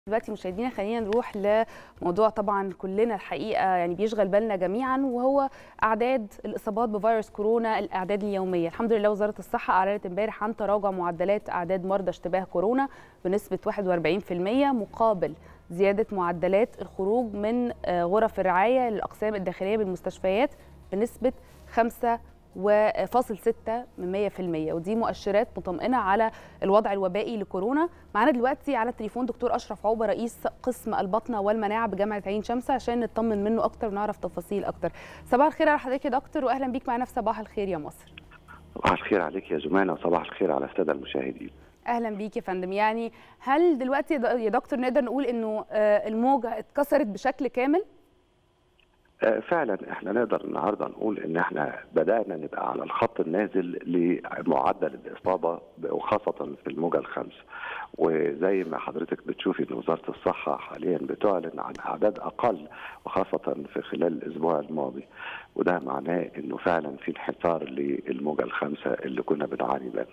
دلوقتي مشاهدينا خلينا نروح لموضوع طبعا كلنا الحقيقه يعني بيشغل بالنا جميعا وهو اعداد الاصابات بفيروس كورونا الاعداد اليوميه الحمد لله وزاره الصحه اعلنت امبارح عن تراجع معدلات اعداد مرضى اشتباه كورونا بنسبه 41% مقابل زياده معدلات الخروج من غرف الرعايه للاقسام الداخليه بالمستشفيات بنسبه 5 وفاصل 6 من 100% ودي مؤشرات مطمئنه على الوضع الوبائي لكورونا معانا دلوقتي على التليفون دكتور اشرف عوبه رئيس قسم البطنه والمناعه بجامعه عين شمس عشان نطمن منه اكتر ونعرف تفاصيل اكتر صباح الخير على حضرتك يا دكتور واهلا بيك معانا في صباح الخير يا مصر صباح الخير عليك يا جمانه وصباح الخير على الساده المشاهدين اهلا بيك يا فندم يعني هل دلوقتي يا دكتور نقدر نقول انه الموجه اتكسرت بشكل كامل فعلا احنا نقدر النهارده نقول ان احنا بدانا نبقى على الخط النازل لمعدل الاصابه وخاصه في الموجه الخامسه وزي ما حضرتك بتشوفي ان وزاره الصحه حاليا بتعلن عن اعداد اقل وخاصه في خلال الاسبوع الماضي وده معناه انه فعلا في انحسار للموجه الخامسه اللي كنا بنعاني منها.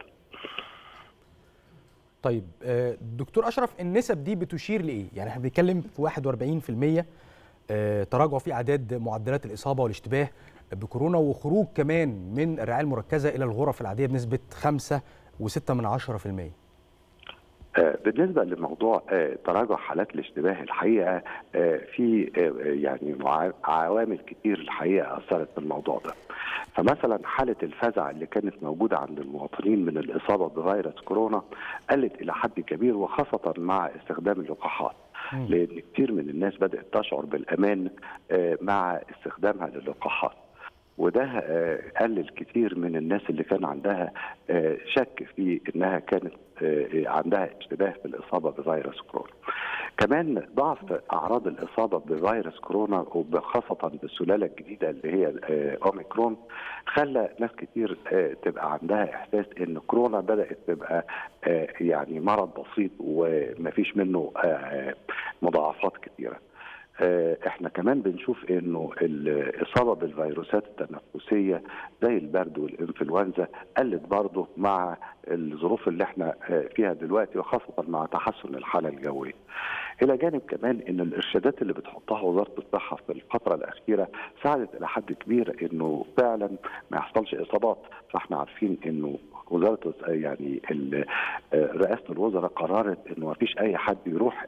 طيب دكتور اشرف النسب دي بتشير لايه؟ يعني احنا بنتكلم في 41% تراجع في اعداد معدلات الاصابه والاشتباه بكورونا وخروج كمان من الرعايه المركزه الى الغرف العاديه بنسبه 5 و6 من 10%. بالنسبه لموضوع تراجع حالات الاشتباه الحقيقه في يعني عوامل كتير الحقيقه اثرت في الموضوع ده. فمثلا حاله الفزع اللي كانت موجوده عند المواطنين من الاصابه بفيروس كورونا قلت الى حد كبير وخاصه مع استخدام اللقاحات. لان كتير من الناس بدات تشعر بالامان مع استخدامها للقاحات وده قلل كتير من الناس اللي كان عندها شك في انها كانت عندها اشتباه في الاصابه بفيروس كورونا. كمان ضعف اعراض الاصابه بفيروس كورونا وخاصه بالسلاله الجديده اللي هي اوميكرون خلى ناس كتير تبقى عندها احساس ان كورونا بدات تبقى يعني مرض بسيط ومفيش منه مضاعفات كتيره. احنا كمان بنشوف انه الاصابه بالفيروسات التنفسيه زي البرد والانفلونزا قلت برضه مع الظروف اللي احنا فيها دلوقتي وخاصه مع تحسن الحاله الجويه. الى جانب كمان ان الارشادات اللي بتحطها وزاره الصحه في الفتره الاخيره ساعدت الى حد كبير انه فعلا ما يحصلش اصابات فاحنا عارفين انه وزاره يعني رئاسه الوزراء قررت انه ما فيش اي حد يروح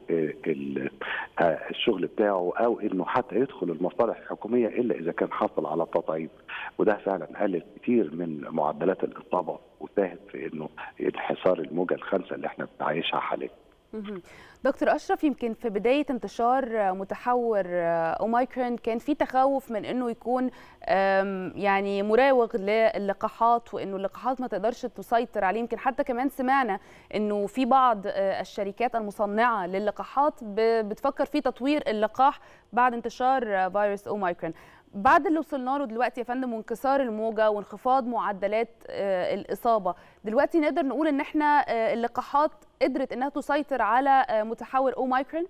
الشغل بتاعه او انه حتى يدخل المصالح الحكوميه الا اذا كان حصل على تطعيم وده فعلا قلل كتير من معدلات الاصابه وساهم في انه انحسار الموجه الخامسه اللي احنا بنعيشها حاليا. دكتور اشرف يمكن في بدايه انتشار متحور اوميكرون كان في تخوف من انه يكون يعني مراوغ للقاحات وانه اللقاحات ما تقدرش تسيطر عليه يمكن حتى كمان سمعنا انه في بعض الشركات المصنعه للقاحات بتفكر في تطوير اللقاح بعد انتشار فيروس اوميكرون بعد اللي وصلنا له دلوقتي يا فندم وانكسار الموجه وانخفاض معدلات الاصابه دلوقتي نقدر نقول ان احنا اللقاحات قدرت انها تسيطر على متحور اوميكرون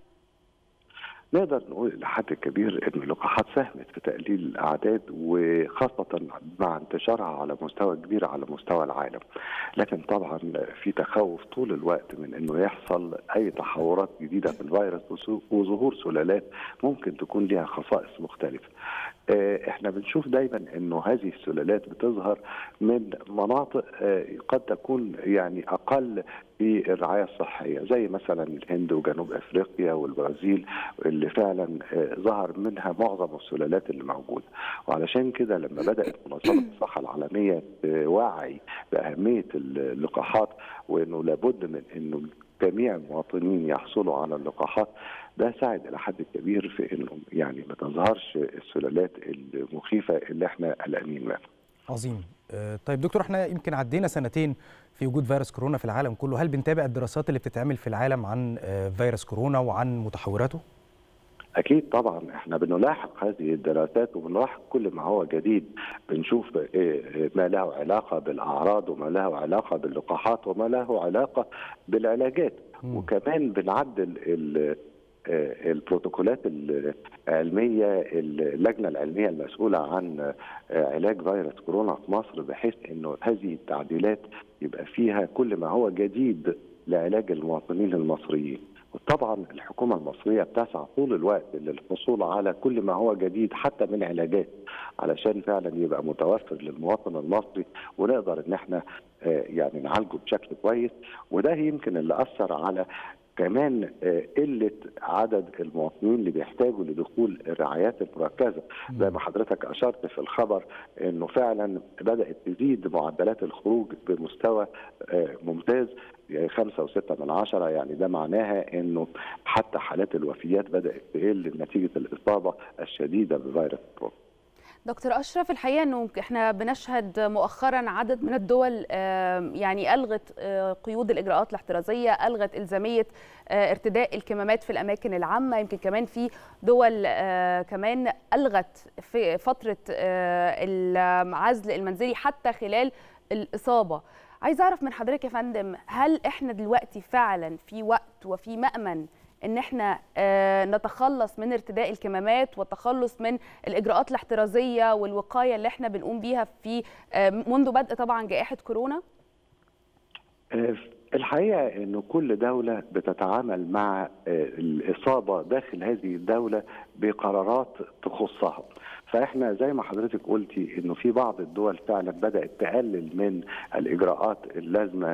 نقدر نقول الى حد كبير ان اللقاحات ساهمت في تقليل الاعداد وخاصه مع انتشارها على مستوى كبير على مستوى العالم. لكن طبعا في تخوف طول الوقت من انه يحصل اي تحورات جديده في الفيروس وظهور سلالات ممكن تكون لها خصائص مختلفه. احنا بنشوف دايما انه هذه السلالات بتظهر من مناطق قد تكون يعني اقل في الرعايه الصحيه زي مثلا الهند وجنوب افريقيا والبرازيل اللي فعلا ظهر منها معظم السلالات اللي موجوده وعلشان كده لما بدات منظمه الصحه العالميه توعي باهميه اللقاحات وانه لابد من انه جميع المواطنين يحصلوا على اللقاحات ده ساعد الى حد كبير في انه يعني ما تظهرش السلالات المخيفه اللي احنا قلقانين منها. عظيم. طيب دكتور احنا يمكن عدينا سنتين في وجود فيروس كورونا في العالم كله، هل بنتابع الدراسات اللي بتتعمل في العالم عن فيروس كورونا وعن متحوراته؟ اكيد طبعا احنا بنلاحق هذه الدراسات وبنلاحق كل ما هو جديد بنشوف ما له علاقه بالاعراض وما له علاقه باللقاحات وما له علاقه بالعلاجات م. وكمان بنعدل البروتوكولات العلميه اللجنه العلميه المسؤوله عن علاج فيروس كورونا في مصر بحيث انه هذه التعديلات يبقى فيها كل ما هو جديد لعلاج المواطنين المصريين طبعا الحكومه المصريه بتسعى طول الوقت للحصول على كل ما هو جديد حتى من علاجات علشان فعلا يبقى متوفر للمواطن المصري ونقدر ان احنا يعني نعالجه بشكل كويس وده يمكن اللي اثر على كمان قله عدد المواطنين اللي بيحتاجوا لدخول الرعايات المركزه زي ما حضرتك اشرت في الخبر انه فعلا بدات تزيد معدلات الخروج بمستوى ممتاز خمسة وستة من عشرة يعني ده معناها انه حتى حالات الوفيات بدأت تقل نتيجة الإصابة الشديدة بفيروس كورونا دكتور اشرف الحقيقه انه احنا بنشهد مؤخرا عدد من الدول يعني الغت قيود الاجراءات الاحترازيه الغت الزاميه ارتداء الكمامات في الاماكن العامه يمكن كمان في دول كمان الغت في فتره العزل المنزلي حتى خلال الاصابه عايز اعرف من حضرتك يا فندم هل احنا دلوقتي فعلا في وقت وفي مأمن ان احنا نتخلص من ارتداء الكمامات والتخلص من الاجراءات الاحترازيه والوقايه اللي احنا بنقوم بيها في منذ بدء طبعا جائحه كورونا الحقيقه انه كل دوله بتتعامل مع الاصابه داخل هذه الدوله بقرارات تخصها فاحنا زي ما حضرتك قلتي انه في بعض الدول فعلا بدات تقلل من الاجراءات اللازمه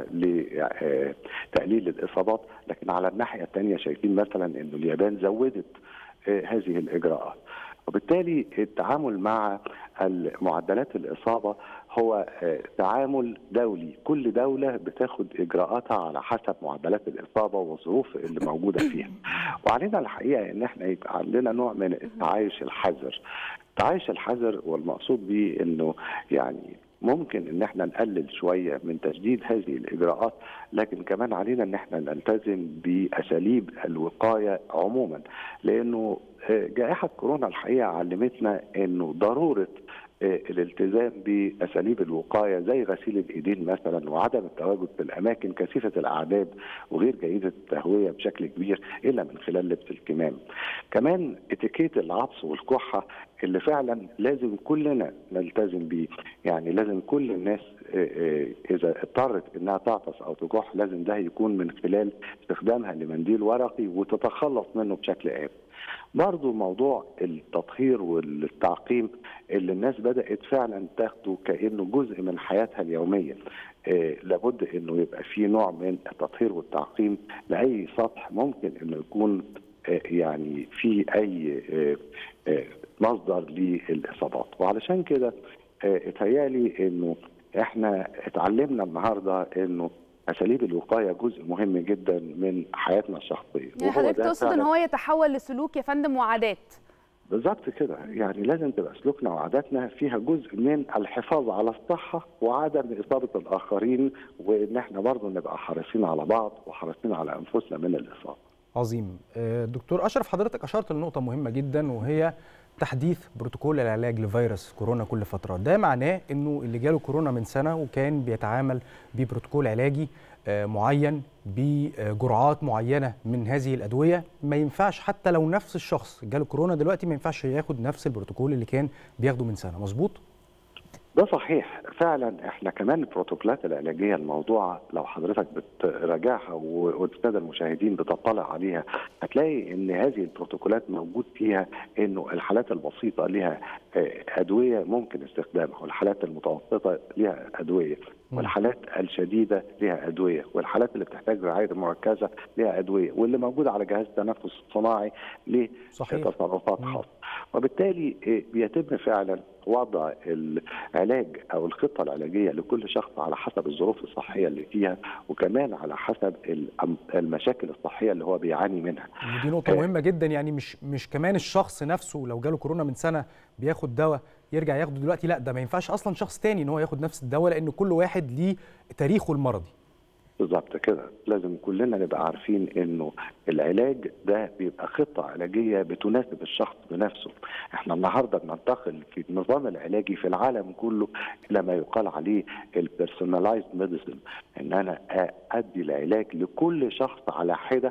لتقليل الاصابات لكن على الناحيه الثانيه شايفين مثلا انه اليابان زودت هذه الاجراءات وبالتالي التعامل مع معدلات الاصابه هو تعامل دولي كل دوله بتاخد اجراءاتها على حسب معدلات الاصابه والظروف اللي موجوده فيها وعلينا الحقيقه ان احنا يبقى عندنا نوع من التعايش الحذر التعايش الحذر والمقصود به انه يعني ممكن ان احنا نقلل شويه من تشديد هذه الاجراءات لكن كمان علينا ان احنا نلتزم باساليب الوقايه عموما لانه جائحه كورونا الحقيقه علمتنا انه ضروره الالتزام باساليب الوقايه زي غسيل الايدين مثلا وعدم التواجد في الاماكن كثيفه الاعداد وغير جيده التهويه بشكل كبير الا من خلال لبس الكمام. كمان اتيكيت العطس والكحه اللي فعلا لازم كلنا نلتزم بيه، يعني لازم كل الناس اذا اضطرت انها تعطس او تكح لازم ده يكون من خلال استخدامها لمنديل ورقي وتتخلص منه بشكل امن. برضو موضوع التطهير والتعقيم اللي الناس بدأت فعلا تاخده كأنه جزء من حياتها اليومية آه لابد انه يبقى في نوع من التطهير والتعقيم لاي سطح ممكن انه يكون آه يعني في اي آه مصدر للاصابات وعلشان كده اتهيالي انه احنا اتعلمنا النهارده انه اساليب الوقايه جزء مهم جدا من حياتنا الشخصيه يعني حضرتك تقصد ان هو يتحول لسلوك يا فندم وعادات بالظبط كده يعني لازم تبقى سلوكنا وعاداتنا فيها جزء من الحفاظ على الصحه وعدم اصابه الاخرين وان احنا برضه نبقى حريصين على بعض وحريصين على انفسنا من الاصابه عظيم دكتور اشرف حضرتك اشرت لنقطه مهمه جدا وهي تحديث بروتوكول العلاج لفيروس كورونا كل فتره ده معناه انه اللي جاله كورونا من سنه وكان بيتعامل ببروتوكول علاجي معين بجرعات معينه من هذه الادويه ما ينفعش حتى لو نفس الشخص جاله كورونا دلوقتي ما ينفعش ياخد نفس البروتوكول اللي كان بياخده من سنه مظبوط ده صحيح فعلا احنا كمان البروتوكولات العلاجيه الموضوعه لو حضرتك بتراجعها والساده المشاهدين بتطلع عليها هتلاقي ان هذه البروتوكولات موجود فيها انه الحالات البسيطه لها ادويه ممكن استخدامها والحالات المتوسطه لها ادويه والحالات الشديده لها ادويه والحالات اللي بتحتاج رعايه مركزه لها ادويه واللي موجوده على جهاز التنفس الصناعي ليه تصرفات خاصه وبالتالي بيتم فعلا وضع العلاج او الخطه العلاجيه لكل شخص على حسب الظروف الصحيه اللي فيها وكمان على حسب المشاكل الصحيه اللي هو بيعاني منها. دي نقطه مهمه جدا يعني مش مش كمان الشخص نفسه لو جاله كورونا من سنه بياخد دواء يرجع ياخده دلوقتي لا ده ما ينفعش اصلا شخص تاني ان هو ياخد نفس الدواء لان كل واحد ليه تاريخه المرضي. بالظبط كده لازم كلنا نبقى عارفين انه العلاج ده بيبقى خطه علاجيه بتناسب الشخص بنفسه احنا النهارده بننتقل في النظام العلاجي في العالم كله الى ما يقال عليه البيرسوناليزد ميديسن ان انا ادي العلاج لكل شخص على حده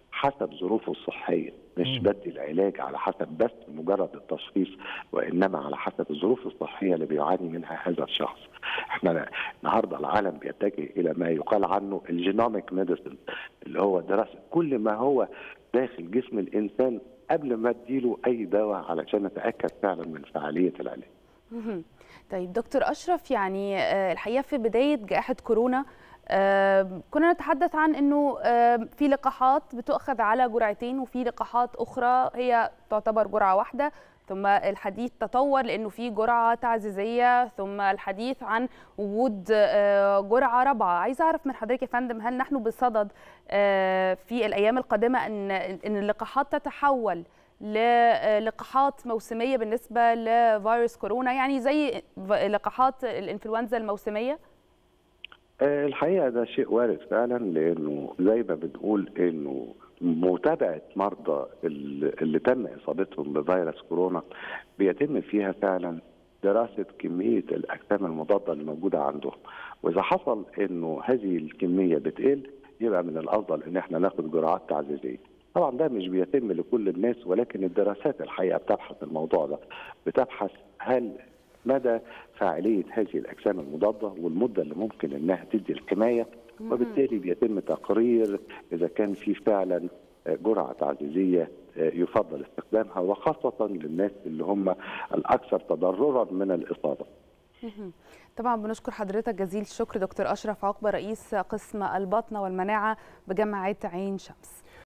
حسب ظروفه الصحيه مش مم. بدي العلاج على حسب بس مجرد التشخيص وانما على حسب الظروف الصحيه اللي بيعاني منها هذا الشخص. احنا النهارده العالم بيتجه الى ما يقال عنه الجينوميك ميديسن اللي هو دراسه كل ما هو داخل جسم الانسان قبل ما اديله اي دواء علشان اتاكد فعلا من فعاليه العلاج. مهم. طيب دكتور اشرف يعني آه، الحقيقه في بدايه جائحه كورونا آه، كنا نتحدث عن انه آه، في لقاحات بتؤخذ على جرعتين وفي لقاحات اخرى هي تعتبر جرعه واحده ثم الحديث تطور لانه في جرعه تعزيزيه ثم الحديث عن وجود آه، جرعه رابعه عايزه اعرف من حضرتك يا فندم هل نحن بصدد آه، في الايام القادمه ان ان اللقاحات تتحول للقاحات موسميه بالنسبه لفيروس كورونا يعني زي لقاحات الانفلونزا الموسميه آه، الحقيقه ده شيء وارد فعلا لانه زي ما بنقول انه متابعه مرضى اللي اللي تم اصابتهم بفيروس كورونا بيتم فيها فعلا دراسه كميه الاجسام المضاده اللي موجوده عندهم واذا حصل انه هذه الكميه بتقل يبقى من الافضل ان احنا ناخد جرعات تعزيزيه طبعا ده مش بيتم لكل الناس ولكن الدراسات الحقيقه بتبحث الموضوع ده بتبحث هل مدى فاعليه هذه الاجسام المضاده والمده اللي ممكن انها تدي الحمايه وبالتالي بيتم تقرير اذا كان في فعلا جرعه تعزيزيه يفضل استخدامها وخاصه للناس اللي هم الاكثر تضررا من الاصابه. طبعا بنشكر حضرتك جزيل الشكر دكتور اشرف عقبه رئيس قسم البطنه والمناعه بجامعه عين شمس.